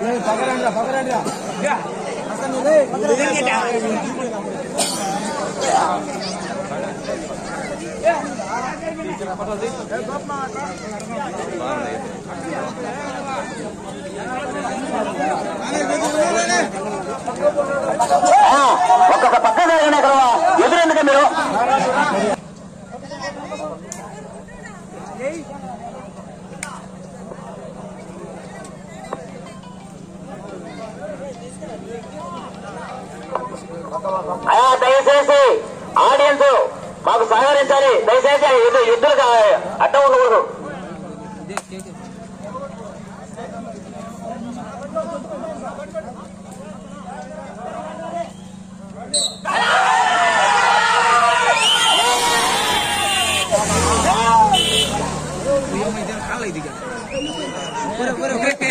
ఒక్క పక్కన ఎదురెందుకు మీరు అయ్యా దయచేసి ఆడియన్స్ మాకు సహకరించాలి దయచేసి ఎదురు ఎదురు అడ్డం ఉండకూడదు కాళ్ళ ఇది